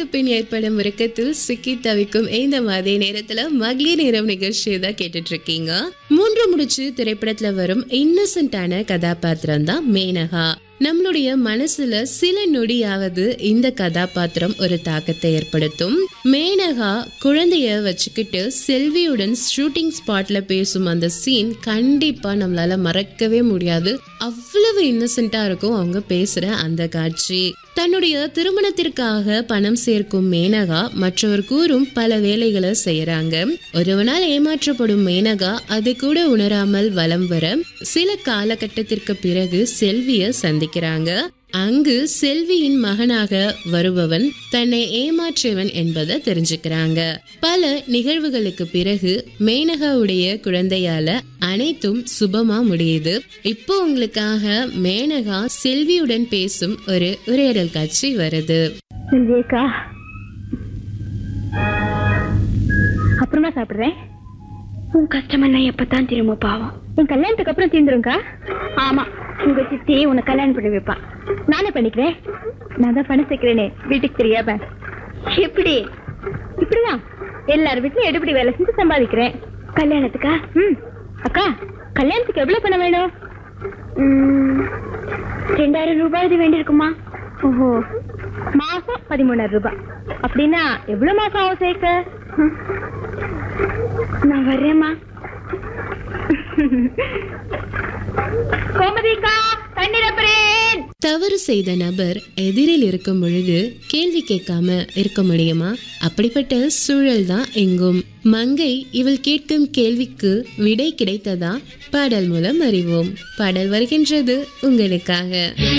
திருமணத்திற்கு பின் ஏற்படும் உறக்கத்தில் சிக்கி தவிக்கும் இந்த மாதிரி நேரத்துல மகளிர் நேரம் நிகழ்ச்சியை தான் கேட்டுட்டு இருக்கீங்க மூன்று முடிச்சு திரைப்படத்துல வரும் இன்னசென்டான கதாபாத்திரம் தான் மேனகா நம்மளுடைய மனசுல சில நொடியாவது இந்த கதாபாத்திரம் ஒரு தாக்கத்தை ஏற்படுத்தும் மேனகா குழந்தைய வச்சுக்கிட்டு செல்வியுடன் ஷூட்டிங் ஸ்பாட்ல பேசும் அந்த சீன் கண்டிப்பா நம்மளால மறக்கவே முடியாது அவ்வளவு இன்னசென்ட்டா இருக்கும் அவங்க பேசுற அந்த காட்சி தன்னுடைய திருமணத்திற்காக பணம் சேர்க்கும் மேனகா மற்றவர் கூறும் பல வேலைகளை செய்யறாங்க ஒருவனால் ஏமாற்றப்படும் மேனகா அதை கூட உணராமல் வலம் வர சில காலகட்டத்திற்கு பிறகு செல்விய சந்திக்கிறாங்க அங்கு செல்வியின் மகனாக வருபவன் தன்னை ஏமாற்றியவன் என்பதை தெரிஞ்சுக்கிறாங்க பல நிகழ்வுகளுக்கு பிறகு மேனகாவுடைய குழந்தையால அனைத்தும் சுபமா முடியுது இப்போ உங்களுக்காக மேனகா செல்வியுடன் பேசும் ஒரு உரையாடல் காட்சி வருது செல்வியக்கா அப்புறமா சாப்பிடுறேன் உன் கஷ்டமெல்லாம் எப்பதான் திரும்ப பாவம் உன் கல்யாணத்துக்கு அப்புறம் தீந்துருங்கக்கா ஆமா உங்க சித்தி உன்னை கல்யாணம் பண்ணி வைப்பான் நானே பண்ணிக்கிறேன் நான் தான் பணம் சேர்க்கிறேனே வீட்டுக்கு தெரியாம எப்படி இப்படிதான் எல்லார் வீட்லயும் எடுபடி வேலை செஞ்சு சம்பாதிக்கிறேன் கல்யாணத்துக்கா ம் அக்கா கல்யாணத்துக்கு எவ்வளவு பணம் வேணும் ரெண்டாயிரம் ரூபாய் வேண்டியிருக்குமா ஓஹோ மாசம் பதிமூணாயிரம் ரூபாய் அப்படின்னா எவ்வளவு மாசம் ஆகும் சேர்க்க நான் வர்றேம்மா கோமதிக்கா தண்ணீரப்பரேன் தவறு செய்த நபர் எதிரில் இருக்கும் பொழுது கேள்வி கேட்காம இருக்க முடியுமா அப்படிப்பட்ட சூழல் தான் எங்கும் மங்கை இவள் கேட்கும் கேள்விக்கு விடை கிடைத்ததா பாடல் மூலம் அறிவோம் பாடல் வருகின்றது உங்களுக்காக